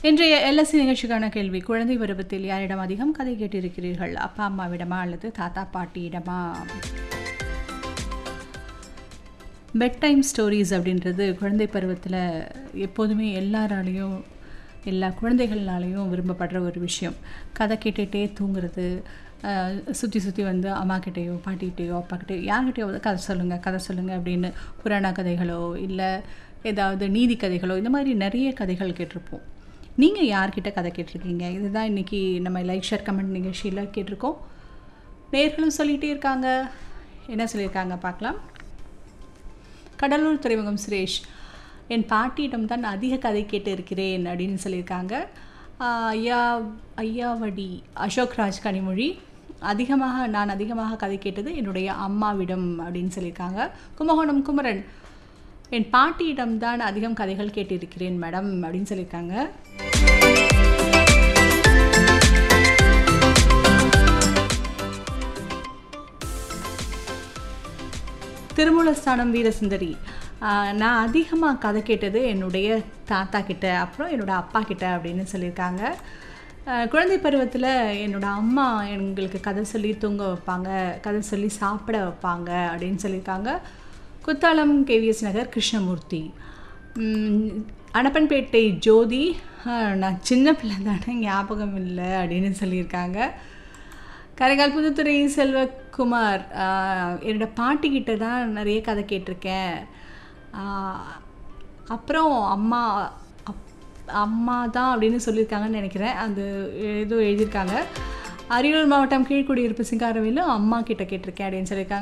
இன்றைய எல்எஸ்சி நிகழ்ச்சிக்கான கேள்வி குழந்தை பருவத்தில் யாரிடம் அதிகம் கதை கேட்டிருக்கிறீர்கள் அப்பா அம்மாவிடமா அல்லது தாத்தா பாட்டியிடமா பெட் டைம் ஸ்டோரிஸ் அப்படின்றது குழந்தை பருவத்தில் எப்போதுமே எல்லாராலையும் எல்லா குழந்தைகள்னாலையும் விரும்பப்படுற ஒரு விஷயம் கதை கேட்டுகிட்டே தூங்குறது சுற்றி சுற்றி வந்து அம்மா கிட்டேயோ பாட்டிகிட்டேயோ அப்பா கிட்டேயோ யார்கிட்டயோ வந்து கதை சொல்லுங்கள் கதை சொல்லுங்கள் அப்படின்னு புராண கதைகளோ இல்லை ஏதாவது நீதி கதைகளோ இந்த மாதிரி நிறைய கதைகள் கேட்டிருப்போம் நீங்கள் யார்கிட்ட கதை கேட்டிருக்கீங்க இதுதான் இன்றைக்கி நம்ம லைக் ஷேர் கமெண்ட் நிகழ்ச்சியில் கேட்டிருக்கோம் நேர்களும் சொல்லிகிட்டே இருக்காங்க என்ன சொல்லியிருக்காங்க பார்க்கலாம் கடலூர் துறைமுகம் சுரேஷ் என் பாட்டியிடம் தான் அதிக கதை கேட்டு இருக்கிறேன் அப்படின்னு சொல்லியிருக்காங்க ஐயா ஐயாவடி அசோக் ராஜ் கனிமொழி அதிகமாக நான் அதிகமாக கதை கேட்டது என்னுடைய அம்மாவிடம் அப்படின்னு சொல்லியிருக்காங்க கும்பகோணம் குமரன் என் பாட்டியிடம் தான் அதிகம் கதைகள் கேட்டிருக்கிறேன் மேடம் அப்படின்னு சொல்லியிருக்காங்க திருமூலஸ்தானம் வீரசுந்தரி நான் அதிகமாக கதை கேட்டது என்னுடைய தாத்தா கிட்ட அப்புறம் என்னோடய அப்பா கிட்ட அப்படின்னு சொல்லியிருக்காங்க குழந்தை பருவத்தில் என்னோடய அம்மா எங்களுக்கு கதை சொல்லி தூங்க வைப்பாங்க கதை சொல்லி சாப்பிட வைப்பாங்க அப்படின்னு சொல்லியிருக்காங்க குத்தாலம் கேவிஎஸ் நகர் கிருஷ்ணமூர்த்தி அனப்பன்பேட்டை ஜோதி நான் சின்ன பிள்ளை தானே ஞாபகம் இல்லை அப்படின்னு சொல்லியிருக்காங்க கரைகால் புதுத்துறை செல்வகுமார் என்னோடய பாட்டிக்கிட்ட தான் நிறைய கதை கேட்டிருக்கேன் அப்புறம் அம்மா அப் அம்மா தான் அப்படின்னு சொல்லியிருக்காங்கன்னு நினைக்கிறேன் அது ஏதோ எழுதியிருக்காங்க அரியலூர் மாவட்டம் கீழ்குடியிருப்பு சிங்காரவேலும் அம்மா கிட்ட கேட்டிருக்கேன் அப்படின்னு சொல்லியிருக்காங்க